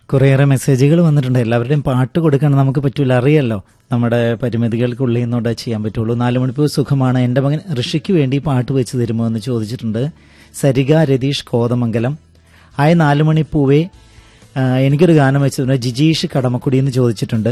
കുറേയേറെ മെസ്സേജുകൾ വന്നിട്ടുണ്ട് എല്ലാവരുടെയും പാട്ട് കൊടുക്കാൻ നമുക്ക് പറ്റൂല അറിയാലോ നമ്മുടെ പരിമിതികൾക്കുള്ളിൽ നിന്നോടെ ചെയ്യാൻ പറ്റുള്ളൂ നാല് മണിപ്പൂർ സുഖമാണ് എൻ്റെ മകൻ ഋഷിക്ക് വേണ്ടി പാട്ട് വെച്ച് തരുമോ എന്ന് ചോദിച്ചിട്ടുണ്ട് സരിക രതീഷ് കോതമംഗലം ഹായ് നാല് മണിപ്പൂവേ ആ, എനിക്കൊരു ഗാനം വെച്ചിട്ടുണ്ട് ജിജീഷ് കടമക്കുടി എന്ന് ചോദിച്ചിട്ടുണ്ട്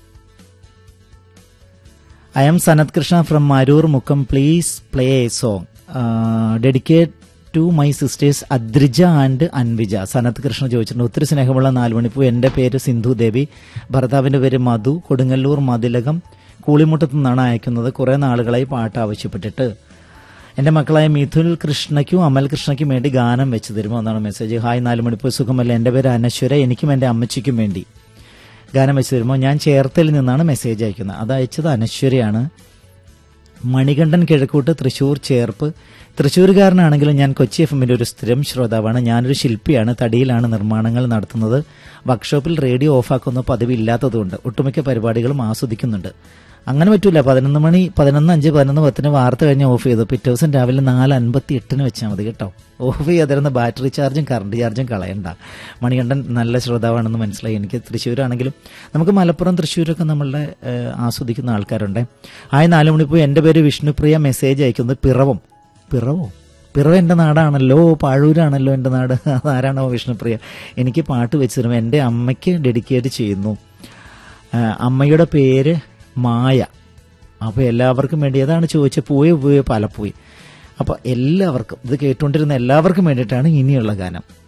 I am Sanath Krishna from Maroor Mukkam please play a song dedicate to my sisters Adrija and Anvija Sanath Krishna ചോദിച്ചിട്ടുണ്ട് ഒത്തിരി സ്നേഹമുള്ള നാലുമണിപ്പൂ എൻ്റെ പേര് സിന്ധു ദേവി ഭർത്താവിൻ്റെ പേര് മധു കൊടുങ്ങല്ലൂർ മതിലകം കൂളിമുട്ടത്തു നിന്നാണ് അയക്കുന്നത് കുറേ നാളുകളായി പാട്ട് ആവശ്യപ്പെട്ടിട്ട് എൻ്റെ മക്കളായ മിഥുൽ കൃഷ്ണയ്ക്കും അമൽ കൃഷ്ണയ്ക്കും വേണ്ടി ഗാനം വെച്ച് തരുമോ എന്നാണ് മെസ്സേജ് ഹായ് നാല് മണിപ്പൂർ സുഖമല്ല എൻ്റെ പേര് അനശ്വര എനിക്കും എൻ്റെ അമ്മച്ചിക്കും വേണ്ടി ഗാനം വെച്ച് തരുമ്പോൾ ഞാൻ ചേർത്തലിൽ നിന്നാണ് മെസ്സേജ് അയക്കുന്നത് അത് അയച്ചത് അനശ്വരയാണ് മണികണ്ഠൻ കിഴക്കൂട്ട് തൃശൂർ ചേർപ്പ് തൃശ്ശൂരുകാരനാണെങ്കിലും ഞാൻ കൊച്ചി എഫ് എമ്മിൻ്റെ ഒരു സ്ഥിരം ശ്രോതാവാണ് ഞാനൊരു ശില്പിയാണ് തടിയിലാണ് നിർമ്മാണങ്ങൾ നടത്തുന്നത് വർക്ക്ഷോപ്പിൽ റേഡിയോ ഓഫാക്കുന്ന പതിവില്ലാത്തതുകൊണ്ട് ഒട്ടുമിക്ക പരിപാടികളും ആസ്വദിക്കുന്നുണ്ട് അങ്ങനെ പറ്റൂല പതിനൊന്ന് മണി പതിനൊന്ന് അഞ്ച് പതിനൊന്ന് പത്തിന് വാർത്ത കഴിഞ്ഞ് ഓഫ് ചെയ്തു പിറ്റേ ദിവസം രാവിലെ നാല് അൻപത്തി എട്ടിന് വെച്ചാൽ മതി കേട്ടോ ഓഫ് ചെയ്യാതിരുന്ന ബാറ്ററി ചാർജും കറണ്ട് ചാർജും കളയണ്ട മണികണ്ഠൻ നല്ല ശ്രോതാവാണെന്ന് മനസ്സിലായി എനിക്ക് തൃശ്ശൂരാണെങ്കിലും നമുക്ക് മലപ്പുറം തൃശ്ശൂരൊക്കെ നമ്മളുടെ ഏഹ്, ആസ്വദിക്കുന്ന ആൾക്കാരുണ്ട് ആയ നാല് മണിപ്പോൾ എൻ്റെ പേര് വിഷ്ണുപ്രിയ മെസ്സേജ് അയക്കുന്നത് പിറവം പിറവോ പിറവ് എൻ്റെ നാടാണല്ലോ പാഴൂരാണല്ലോ എൻ്റെ നാട് അതാരാണോ വിഷ്ണുപ്രിയ എനിക്ക് പാട്ട് വെച്ച് തരും എൻ്റെ അമ്മയ്ക്ക് ഡെഡിക്കേറ്റ് ചെയ്യുന്നു ആ, അമ്മയുടെ പേര് മായ അപ്പോൾ എല്ലാവർക്കും വേണ്ടി ഏതാണ് ചോദിച്ചത് പോയി പോയി പലപ്പോയി അപ്പോൾ എല്ലാവർക്കും ഇത് കേട്ടുകൊണ്ടിരുന്ന എല്ലാവർക്കും വേണ്ടിയിട്ടാണ് ഇനിയുള്ള ഗാനം